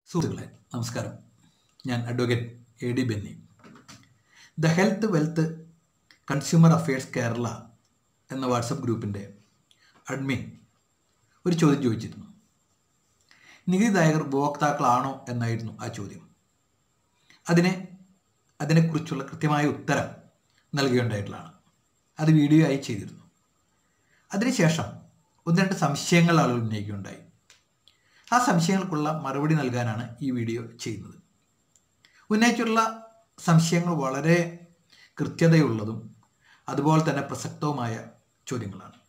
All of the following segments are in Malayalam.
സുഹൃത്തുക്കളെ നമസ്കാരം ഞാൻ advocate A D Benny the health wealth consumer affairs Kerala എന്ന വാട്സപ്പ് ഗ്രൂപ്പിൻ്റെ അഡ്മിൻ ഒരു ചോദ്യം ചോദിച്ചിരുന്നു നികുതിദായകർ ഉപഭോക്താക്കളാണോ എന്നായിരുന്നു ആ ചോദ്യം അതിനെ അതിനെക്കുറിച്ചുള്ള കൃത്യമായ ഉത്തരം നൽകുകയുണ്ടായിട്ടുള്ളതാണ് അത് വീഡിയോ ആയി ചെയ്തിരുന്നു അതിനുശേഷം ഒന്ന് രണ്ട് സംശയങ്ങൾ ആളുകൾ ഉന്നയിക്കുകയുണ്ടായി ആ സംശയങ്ങൾക്കുള്ള മറുപടി നൽകാനാണ് ഈ വീഡിയോ ചെയ്യുന്നത് ഉന്നയിച്ചുള്ള സംശയങ്ങൾ വളരെ കൃത്യതയുള്ളതും അതുപോലെ തന്നെ പ്രസക്തവുമായ ചോദ്യങ്ങളാണ്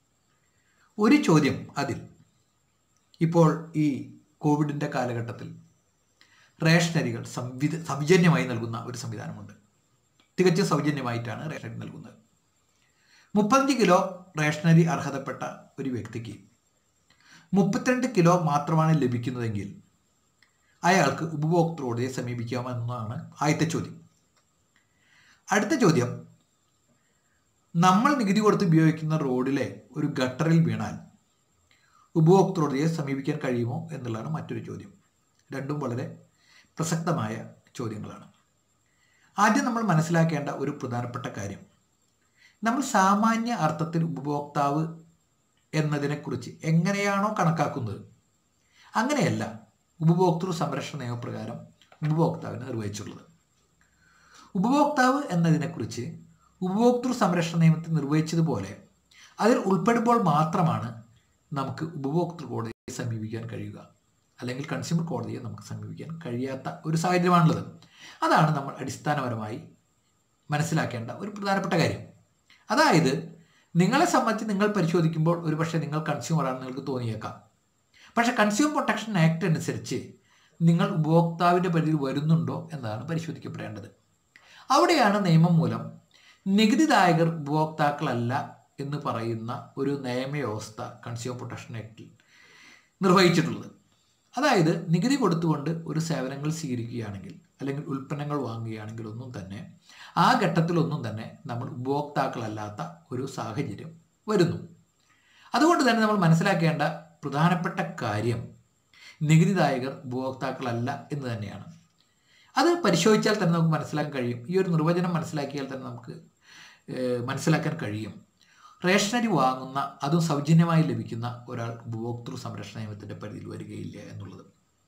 ഒരു ചോദ്യം അതിൽ ഇപ്പോൾ ഈ കോവിഡിൻ്റെ കാലഘട്ടത്തിൽ റേഷനരികൾ സംവിധ സൗജന്യമായി നൽകുന്ന ഒരു സംവിധാനമുണ്ട് തികച്ചും സൗജന്യമായിട്ടാണ് റേഷനരി നൽകുന്നത് മുപ്പത്തഞ്ച് കിലോ റേഷനരി അർഹതപ്പെട്ട ഒരു വ്യക്തിക്ക് മുപ്പത്തിരണ്ട് കിലോ മാത്രമാണ് ലഭിക്കുന്നതെങ്കിൽ അയാൾക്ക് ഉപഭോക്തൃകോടതിയെ സമീപിക്കാമെന്നാണ് ആദ്യത്തെ ചോദ്യം അടുത്ത ചോദ്യം നമ്മൾ നികുതി കൊടുത്ത് ഉപയോഗിക്കുന്ന റോഡിലെ ഒരു ഗട്ടറിൽ വീണാൽ ഉപഭോക്തൃകോടതിയെ സമീപിക്കാൻ കഴിയുമോ എന്നുള്ളതാണ് മറ്റൊരു ചോദ്യം രണ്ടും വളരെ പ്രസക്തമായ ചോദ്യങ്ങളാണ് ആദ്യം നമ്മൾ മനസ്സിലാക്കേണ്ട ഒരു പ്രധാനപ്പെട്ട കാര്യം നമ്മൾ സാമാന്യ അർത്ഥത്തിൽ ഉപഭോക്താവ് എന്നതിനെക്കുറിച്ച് എങ്ങനെയാണോ കണക്കാക്കുന്നത് അങ്ങനെയല്ല ഉപഭോക്തൃ സംരക്ഷണ നിയമപ്രകാരം ഉപഭോക്താവിനെ നിർവഹിച്ചുള്ളത് ഉപഭോക്താവ് എന്നതിനെക്കുറിച്ച് ഉപഭോക്തൃ സംരക്ഷണ നിയമത്തിൽ നിർവഹിച്ചതുപോലെ അതിൽ ഉൾപ്പെടുമ്പോൾ മാത്രമാണ് നമുക്ക് ഉപഭോക്തൃ കോടതിയെ സമീപിക്കാൻ കഴിയുക അല്ലെങ്കിൽ കൺസ്യൂമർ കോടതിയെ നമുക്ക് സമീപിക്കാൻ കഴിയാത്ത ഒരു സാഹചര്യമാണുള്ളത് അതാണ് നമ്മൾ അടിസ്ഥാനപരമായി മനസ്സിലാക്കേണ്ട ഒരു പ്രധാനപ്പെട്ട കാര്യം അതായത് നിങ്ങളെ സംബന്ധിച്ച് നിങ്ങൾ പരിശോധിക്കുമ്പോൾ ഒരുപക്ഷെ നിങ്ങൾ കൺസ്യൂമറാണെന്ന് നിങ്ങൾക്ക് തോന്നിയേക്കാം പക്ഷേ കൺസ്യൂമർ പ്രൊട്ടക്ഷൻ ആക്ട് അനുസരിച്ച് നിങ്ങൾ ഉപഭോക്താവിൻ്റെ പരിധിയിൽ വരുന്നുണ്ടോ എന്നതാണ് പരിശോധിക്കപ്പെടേണ്ടത് അവിടെയാണ് നിയമം മൂലം നികുതിദായകർ ഉപഭോക്താക്കളല്ല എന്ന് പറയുന്ന ഒരു നിയമവ്യവസ്ഥ കൺസ്യൂമർ പ്രൊട്ടക്ഷൻ ആക്ടിൽ നിർവഹിച്ചിട്ടുള്ളത് അതായത് നികുതി കൊടുത്തുകൊണ്ട് ഒരു സേവനങ്ങൾ സ്വീകരിക്കുകയാണെങ്കിൽ അല്ലെങ്കിൽ ഉൽപ്പന്നങ്ങൾ വാങ്ങുകയാണെങ്കിൽ ഒന്നും തന്നെ ആ ഘട്ടത്തിലൊന്നും തന്നെ നമ്മൾ ഉപഭോക്താക്കളല്ലാത്ത ഒരു സാഹചര്യം വരുന്നു അതുകൊണ്ട് തന്നെ നമ്മൾ മനസ്സിലാക്കേണ്ട പ്രധാനപ്പെട്ട കാര്യം നികുതിദായകർ ഉപഭോക്താക്കളല്ല എന്ന് തന്നെയാണ് അത് പരിശോധിച്ചാൽ തന്നെ നമുക്ക് മനസ്സിലാക്കാൻ കഴിയും ഈ ഒരു നിർവചനം മനസ്സിലാക്കിയാൽ തന്നെ നമുക്ക് മനസ്സിലാക്കാൻ കഴിയും റേഷനരി വാങ്ങുന്ന അതും സൗജന്യമായി ലഭിക്കുന്ന ഒരാൾ ഉപഭോക്തൃ സംരക്ഷണ നിയമത്തിൻ്റെ പരിധിയിൽ വരികയില്ല എന്നുള്ളത്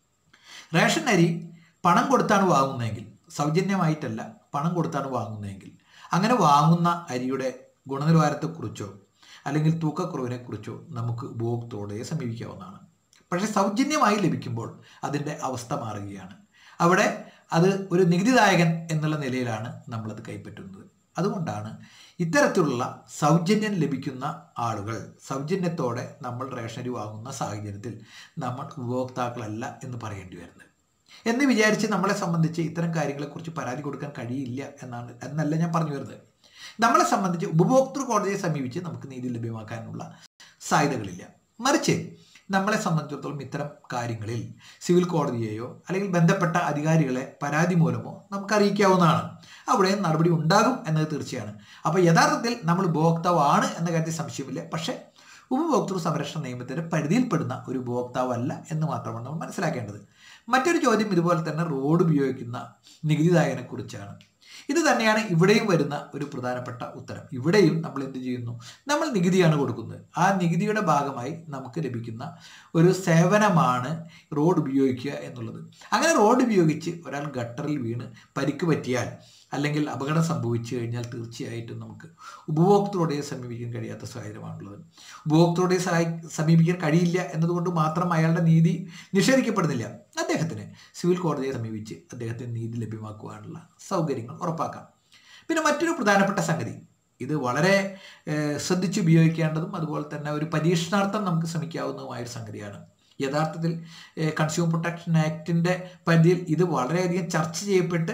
റേഷൻ അരി പണം കൊടുത്താണ് വാങ്ങുന്നതെങ്കിൽ സൗജന്യമായിട്ടല്ല പണം കൊടുത്താണ് വാങ്ങുന്നതെങ്കിൽ അങ്ങനെ വാങ്ങുന്ന അരിയുടെ ഗുണനിലവാരത്തെക്കുറിച്ചോ അല്ലെങ്കിൽ തൂക്കക്കുറവിനെക്കുറിച്ചോ നമുക്ക് ഉപഭോക്തൃയോടെ സമീപിക്കാവുന്നതാണ് പക്ഷേ സൗജന്യമായി ലഭിക്കുമ്പോൾ അതിൻ്റെ അവസ്ഥ മാറുകയാണ് അവിടെ അത് ഒരു നികുതിദായകൻ എന്നുള്ള നിലയിലാണ് നമ്മളത് കൈപ്പറ്റുന്നത് അതുകൊണ്ടാണ് ഇത്തരത്തിലുള്ള സൗജന്യം ലഭിക്കുന്ന ആളുകൾ സൗജന്യത്തോടെ നമ്മൾ റേഷനരി വാങ്ങുന്ന സാഹചര്യത്തിൽ നമ്മൾ ഉപഭോക്താക്കളല്ല എന്ന് പറയേണ്ടി വരുന്നത് എന്ന് വിചാരിച്ച് നമ്മളെ സംബന്ധിച്ച് ഇത്തരം കാര്യങ്ങളെക്കുറിച്ച് പരാതി കൊടുക്കാൻ കഴിയില്ല എന്നാണ് എന്നല്ല ഞാൻ പറഞ്ഞു വരുന്നത് നമ്മളെ സംബന്ധിച്ച് ഉപഭോക്തൃ കോടതിയെ സമീപിച്ച് നമുക്ക് നീതി ലഭ്യമാക്കാനുള്ള സാധ്യതകളില്ല മറിച്ച് നമ്മളെ സംബന്ധിച്ചിടത്തോളം ഇത്തരം കാര്യങ്ങളിൽ സിവിൽ കോടതിയെയോ അല്ലെങ്കിൽ ബന്ധപ്പെട്ട അധികാരികളെ പരാതി മൂലമോ നമുക്ക് അറിയിക്കാവുന്നതാണ് അവിടെ നടപടി ഉണ്ടാകും എന്നത് തീർച്ചയാണ് അപ്പോൾ യഥാർത്ഥത്തിൽ നമ്മൾ ഉപഭോക്താവാണ് എന്ന കാര്യത്തിൽ സംശയമില്ല പക്ഷേ ഉപഭോക്തൃ സംരക്ഷണ നിയമത്തിൻ്റെ പരിധിയിൽപ്പെടുന്ന ഒരു ഉപഭോക്താവല്ല എന്ന് മാത്രമാണ് നമ്മൾ മനസ്സിലാക്കേണ്ടത് മറ്റൊരു ചോദ്യം ഇതുപോലെ തന്നെ റോഡ് ഉപയോഗിക്കുന്ന നികുതിദായകനെ കുറിച്ചാണ് ഇത് തന്നെയാണ് ഇവിടെയും വരുന്ന ഒരു പ്രധാനപ്പെട്ട ഉത്തരം ഇവിടെയും നമ്മൾ എന്ത് ചെയ്യുന്നു നമ്മൾ നികുതിയാണ് കൊടുക്കുന്നത് ആ നികുതിയുടെ ഭാഗമായി നമുക്ക് ലഭിക്കുന്ന ഒരു സേവനമാണ് റോഡ് ഉപയോഗിക്കുക എന്നുള്ളത് അങ്ങനെ റോഡ് ഉപയോഗിച്ച് ഒരാൾ ഗട്ടറിൽ വീണ് പരിക്ക് പറ്റിയാൽ അല്ലെങ്കിൽ അപകടം സംഭവിച്ചു കഴിഞ്ഞാൽ തീർച്ചയായിട്ടും നമുക്ക് ഉപഭോക്തൃയോടെ സമീപിക്കാൻ കഴിയാത്ത സാഹചര്യമാണുള്ളത് ഉപഭോക്തൃയോടെ സഹായി സമീപിക്കാൻ കഴിയില്ല എന്നതുകൊണ്ട് മാത്രം അയാളുടെ നീതി നിഷേധിക്കപ്പെടുന്നില്ല അദ്ദേഹത്തിന് സിവിൽ കോടതിയെ സമീപിച്ച് അദ്ദേഹത്തിന് നീതി ലഭ്യമാക്കുവാനുള്ള സൗകര്യങ്ങൾ ഉറപ്പാക്കാം പിന്നെ മറ്റൊരു പ്രധാനപ്പെട്ട സംഗതി ഇത് വളരെ ശ്രദ്ധിച്ച് ഉപയോഗിക്കേണ്ടതും അതുപോലെ തന്നെ ഒരു പരീക്ഷണാർത്ഥം നമുക്ക് ശ്രമിക്കാവുന്നതുമായ ഒരു സംഗതിയാണ് യഥാർത്ഥത്തിൽ കൺസ്യൂമർ പ്രൊട്ടക്ഷൻ ആക്ടിൻ്റെ പരിധിയിൽ ഇത് വളരെയധികം ചർച്ച ചെയ്യപ്പെട്ട്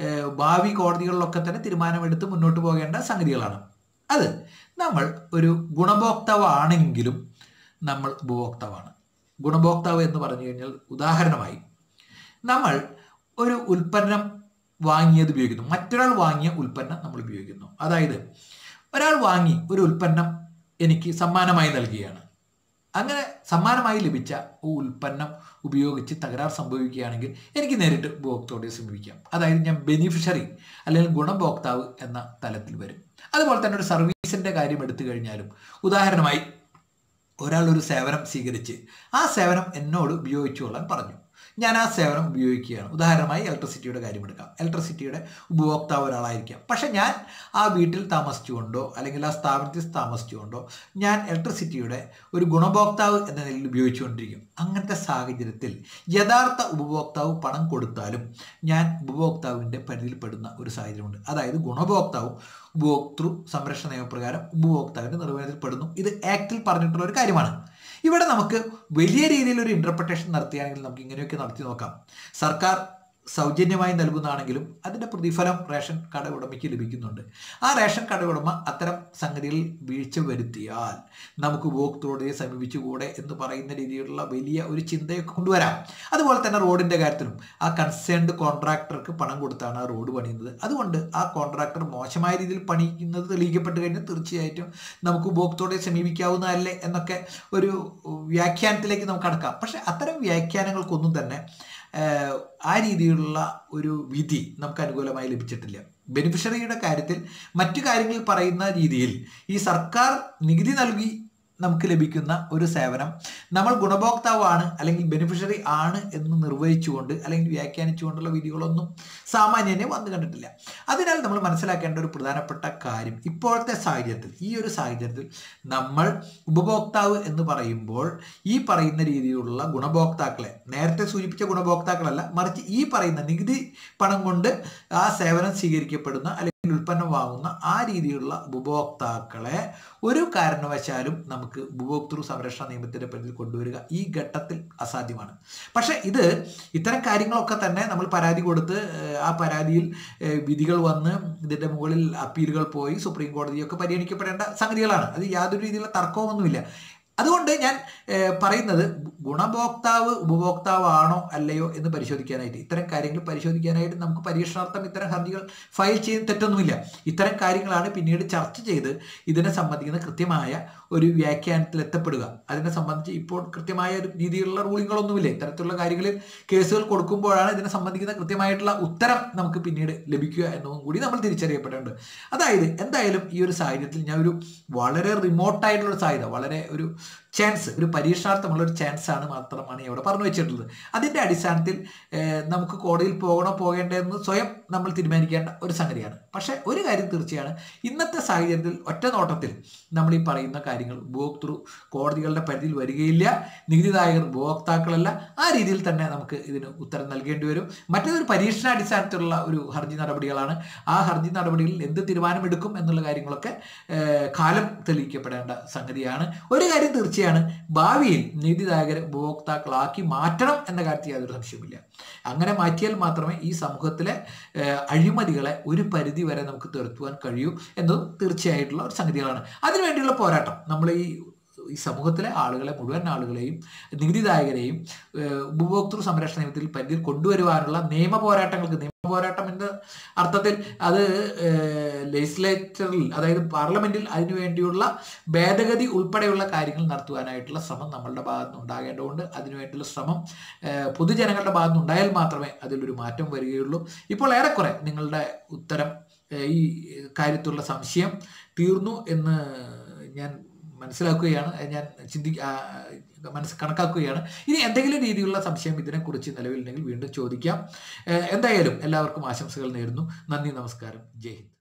ഭാവി കോടതികളിലൊക്കെ തന്നെ തീരുമാനമെടുത്ത് മുന്നോട്ട് പോകേണ്ട സംഗതികളാണ് അത് നമ്മൾ ഒരു ഗുണഭോക്താവാണെങ്കിലും നമ്മൾ ഉപഭോക്താവാണ് ഗുണഭോക്താവ് എന്ന് പറഞ്ഞു കഴിഞ്ഞാൽ ഉദാഹരണമായി നമ്മൾ ഒരു ഉൽപ്പന്നം വാങ്ങിയത് ഉപയോഗിക്കുന്നു മറ്റൊരാൾ വാങ്ങിയ ഉൽപ്പന്നം നമ്മൾ ഉപയോഗിക്കുന്നു അതായത് ഒരാൾ വാങ്ങി ഒരു ഉൽപ്പന്നം എനിക്ക് സമ്മാനമായി നൽകുകയാണ് അങ്ങനെ സമ്മാനമായി ലഭിച്ച ഉൽപ്പന്നം ഉപയോഗിച്ച് തകരാർ സംഭവിക്കുകയാണെങ്കിൽ എനിക്ക് നേരിട്ട് ഉപഭോക്താവിനെ സമീപിക്കാം അതായത് ഞാൻ ബെനിഫിഷ്യറി അല്ലെങ്കിൽ ഗുണഭോക്താവ് എന്ന തലത്തിൽ വരും അതുപോലെ തന്നെ ഒരു സർവീസിൻ്റെ കാര്യം എടുത്തു കഴിഞ്ഞാലും ഉദാഹരണമായി ഒരാൾ ഒരു സേവനം സ്വീകരിച്ച് ആ സേവനം എന്നോട് ഉപയോഗിച്ചു കൊള്ളാൻ പറഞ്ഞു ഞാൻ ആ സേവനം ഉപയോഗിക്കുകയാണ് ഉദാഹരണമായി ഇലക്ട്രിസിറ്റിയുടെ കാര്യം എടുക്കാം ഇലക്ട്രിസിറ്റിയുടെ ഉപഭോക്താവ് ഒരാളായിരിക്കാം പക്ഷെ ഞാൻ ആ വീട്ടിൽ താമസിച്ചുകൊണ്ടോ അല്ലെങ്കിൽ ആ സ്ഥാപനത്തിൽ താമസിച്ചുകൊണ്ടോ ഞാൻ ഇലക്ട്രിസിറ്റിയുടെ ഒരു ഗുണഭോക്താവ് എന്ന നിലയിൽ ഉപയോഗിച്ചുകൊണ്ടിരിക്കും അങ്ങനത്തെ സാഹചര്യത്തിൽ യഥാർത്ഥ ഉപഭോക്താവ് പണം കൊടുത്താലും ഞാൻ ഉപഭോക്താവിൻ്റെ പരിധിയിൽപ്പെടുന്ന ഒരു സാഹചര്യമുണ്ട് അതായത് ഗുണഭോക്താവും ഉപഭോക്തൃ സംരക്ഷണ നിയമപ്രകാരം ഉപഭോക്താവിൻ്റെ നിർവഹണത്തിൽ പെടുന്നു ഇത് ആക്ടിൽ പറഞ്ഞിട്ടുള്ള ഒരു കാര്യമാണ് ഇവിടെ നമുക്ക് വലിയ രീതിയിൽ ഒരു ഇൻ്റർപ്രിട്ടേഷൻ നടത്തുകയാണെങ്കിൽ നമുക്ക് ഇങ്ങനെയൊക്കെ നടത്തി നോക്കാം സർക്കാർ സൗജന്യമായി നൽകുന്നതാണെങ്കിലും അതിൻ്റെ പ്രതിഫലം റേഷൻ കട ഉടമയ്ക്ക് ലഭിക്കുന്നുണ്ട് ആ റേഷൻ കട ഉടമ അത്തരം സംഗതികളിൽ വീഴ്ച വരുത്തിയാൽ നമുക്ക് ഉപഭോക്തൃടെ സമീപിച്ചുകൂടെ എന്ന് പറയുന്ന രീതിയിലുള്ള വലിയ ഒരു ചിന്തയൊക്കെ കൊണ്ടുവരാം അതുപോലെ തന്നെ റോഡിൻ്റെ കാര്യത്തിലും ആ കൺസേൺഡ് കോൺട്രാക്ടർക്ക് പണം കൊടുത്താണ് ആ റോഡ് പണിയുന്നത് അതുകൊണ്ട് ആ കോൺട്രാക്ടർ മോശമായ രീതിയിൽ പണിയുന്നത് തെളിയിക്കപ്പെട്ട് കഴിഞ്ഞാൽ തീർച്ചയായിട്ടും നമുക്ക് ഉപഭോക്തൃടെ സമീപിക്കാവുന്നതല്ലേ എന്നൊക്കെ ഒരു വ്യാഖ്യാനത്തിലേക്ക് നമുക്ക് കടക്കാം പക്ഷെ അത്തരം വ്യാഖ്യാനങ്ങൾക്കൊന്നും തന്നെ ആ രീതിയിലുള്ള ഒരു വിധി നമുക്ക് അനുകൂലമായി ലഭിച്ചിട്ടില്ല ബെനിഫിഷ്യറിയുടെ കാര്യത്തിൽ മറ്റു കാര്യങ്ങൾ പറയുന്ന രീതിയിൽ ഈ സർക്കാർ നികുതി നൽകി നമുക്ക് ലഭിക്കുന്ന ഒരു സേവനം നമ്മൾ ഗുണഭോക്താവാണ് അല്ലെങ്കിൽ ബെനിഫിഷ്യറി ആണ് എന്ന് നിർവഹിച്ചുകൊണ്ട് അല്ലെങ്കിൽ വ്യാഖ്യാനിച്ചുകൊണ്ടുള്ള വിധികളൊന്നും സാമാന്യനെ വന്നു കണ്ടിട്ടില്ല അതിനാൽ നമ്മൾ മനസ്സിലാക്കേണ്ട ഒരു പ്രധാനപ്പെട്ട കാര്യം ഇപ്പോഴത്തെ സാഹചര്യത്തിൽ ഈ ഒരു സാഹചര്യത്തിൽ നമ്മൾ ഉപഭോക്താവ് എന്ന് പറയുമ്പോൾ ഈ പറയുന്ന രീതിയിലുള്ള ഗുണഭോക്താക്കളെ നേരത്തെ സൂചിപ്പിച്ച ഗുണഭോക്താക്കളല്ല മറിച്ച് ഈ പറയുന്ന നികുതി പണം കൊണ്ട് ആ സേവനം സ്വീകരിക്കപ്പെടുന്ന അല്ലെങ്കിൽ ഉൽപ്പന്നം വാങ്ങുന്ന ആ രീതിയിലുള്ള ഉപഭോക്താക്കളെ ഒരു കാരണവശാലും നമുക്ക് ഉപഭോക്തൃ സംരക്ഷണ നിയമത്തിന്റെ പരിധിയിൽ കൊണ്ടുവരിക ഈ ഘട്ടത്തിൽ അസാധ്യമാണ് പക്ഷെ ഇത് ഇത്തരം കാര്യങ്ങളൊക്കെ തന്നെ നമ്മൾ പരാതി കൊടുത്ത് ആ പരാതിയിൽ വിധികൾ വന്ന് ഇതിന്റെ മുകളിൽ അപ്പീലുകൾ പോയി സുപ്രീം കോടതിയൊക്കെ പരിഗണിക്കപ്പെടേണ്ട സംഗതികളാണ് അത് യാതൊരു രീതിയിലുള്ള തർക്കമൊന്നുമില്ല അതുകൊണ്ട് ഞാൻ പറയുന്നത് ഗുണഭോക്താവ് ഉപഭോക്താവാണോ അല്ലയോ എന്ന് പരിശോധിക്കാനായിട്ട് ഇത്തരം കാര്യങ്ങൾ പരിശോധിക്കാനായിട്ട് നമുക്ക് പരീക്ഷണാർത്ഥം ഇത്തരം ഹർജികൾ ഫയൽ ചെയ്യുന്ന തെറ്റൊന്നുമില്ല ഇത്തരം കാര്യങ്ങളാണ് പിന്നീട് ചർച്ച ചെയ്ത് ഇതിനെ സംബന്ധിക്കുന്ന കൃത്യമായ ഒരു വ്യാഖ്യാനത്തിൽ എത്തപ്പെടുക അതിനെ സംബന്ധിച്ച് ഇപ്പോൾ കൃത്യമായ ഒരു രീതിയിലുള്ള റൂളിങ്ങുകളൊന്നുമില്ല ഇത്തരത്തിലുള്ള കാര്യങ്ങളിൽ കേസുകൾ കൊടുക്കുമ്പോഴാണ് ഇതിനെ സംബന്ധിക്കുന്ന കൃത്യമായിട്ടുള്ള ഉത്തരം നമുക്ക് പിന്നീട് ലഭിക്കുക എന്നതും കൂടി നമ്മൾ തിരിച്ചറിയപ്പെടേണ്ടത് അതായത് എന്തായാലും ഈ ഒരു സാഹചര്യത്തിൽ ഞാൻ ഒരു വളരെ റിമോട്ടായിട്ടുള്ള ഒരു സാധ്യത വളരെ ഒരു ചാൻസ് ഒരു പരീക്ഷണാർത്ഥമുള്ള ഒരു ചാൻസ് ആണ് മാത്രമാണ് ഇവിടെ പറഞ്ഞു വെച്ചിട്ടുള്ളത് അതിൻ്റെ അടിസ്ഥാനത്തിൽ നമുക്ക് കോടതിയിൽ പോകണോ പോകേണ്ടതെന്ന് സ്വയം നമ്മൾ തീരുമാനിക്കേണ്ട ഒരു സംഗതിയാണ് പക്ഷേ ഒരു കാര്യം തീർച്ചയാണ് ഇന്നത്തെ സാഹചര്യത്തിൽ ഒറ്റ നോട്ടത്തിൽ നമ്മൾ ഈ പറയുന്ന കാര്യങ്ങൾ ഉപഭോക്തൃ കോടതികളുടെ പരിധിയിൽ വരികയില്ല നികുതിദായകർ ഉപഭോക്താക്കളല്ല ആ രീതിയിൽ തന്നെ നമുക്ക് ഇതിന് ഉത്തരം നൽകേണ്ടി വരും മറ്റേതൊരു പരീക്ഷണാടിസ്ഥാനത്തിലുള്ള ഒരു ഹർജി നടപടികളാണ് ആ ഹർജി നടപടികളിൽ എന്ത് തീരുമാനമെടുക്കും എന്നുള്ള കാര്യങ്ങളൊക്കെ കാലം തെളിയിക്കപ്പെടേണ്ട സംഗതിയാണ് ഒരു കാര്യം തീർച്ചയാണ് ഭാവിയിൽ നികുതിദായകരെ ഉപഭോക്താക്കളാക്കി മാറ്റണം എന്ന കാര്യത്തിൽ യാതൊരു സംശയവുമില്ല അങ്ങനെ മാറ്റിയാൽ മാത്രമേ ഈ സമൂഹത്തിലെ അഴിമതികളെ ഒരു പരിധി വരെ നമുക്ക് തീർത്തുവാൻ കഴിയൂ എന്നതും തീർച്ചയായിട്ടുള്ള ഒരു സംഗതികളാണ് അതിനുവേണ്ടിയുള്ള പോരാട്ടം നമ്മൾ ഈ ഈ സമൂഹത്തിലെ ആളുകളെ മുഴുവൻ ആളുകളെയും നികുതിദായകരെയും ഉപഭോക്തൃ സംരക്ഷണ നിയമത്തിൽ പരിധിയിൽ കൊണ്ടുവരുവാനുള്ള നിയമ പോരാട്ടങ്ങൾക്ക് നിയമ പോരാട്ടം എന്ന അർത്ഥത്തിൽ അത് ലെജിസ്ലേച്ചറിൽ അതായത് പാർലമെന്റിൽ അതിനു വേണ്ടിയുള്ള ഭേദഗതി ഉൾപ്പെടെയുള്ള കാര്യങ്ങൾ നടത്തുവാനായിട്ടുള്ള ശ്രമം നമ്മളുടെ ഭാഗത്ത് നിന്ന് ഉണ്ടാകേണ്ടതുകൊണ്ട് അതിനുവേണ്ടിയുള്ള ശ്രമം പൊതുജനങ്ങളുടെ ഭാഗത്ത് നിന്ന് ഉണ്ടായാൽ മാത്രമേ അതിലൊരു മാറ്റം വരികയുള്ളൂ ഇപ്പോൾ ഏറെക്കുറെ നിങ്ങളുടെ ഉത്തരം ഈ കാര്യത്തിലുള്ള സംശയം തീർന്നു എന്ന് ഞാൻ മനസ്സിലാക്കുകയാണ് ഞാൻ ചിന്തി മനസ്സ് കണക്കാക്കുകയാണ് ഇനി എന്തെങ്കിലും രീതിയിലുള്ള സംശയം ഇതിനെക്കുറിച്ച് നിലവിലുണ്ടെങ്കിൽ വീണ്ടും ചോദിക്കാം എന്തായാലും എല്ലാവർക്കും ആശംസകൾ നേരുന്നു നന്ദി നമസ്കാരം ജയ് ഹിന്ദ്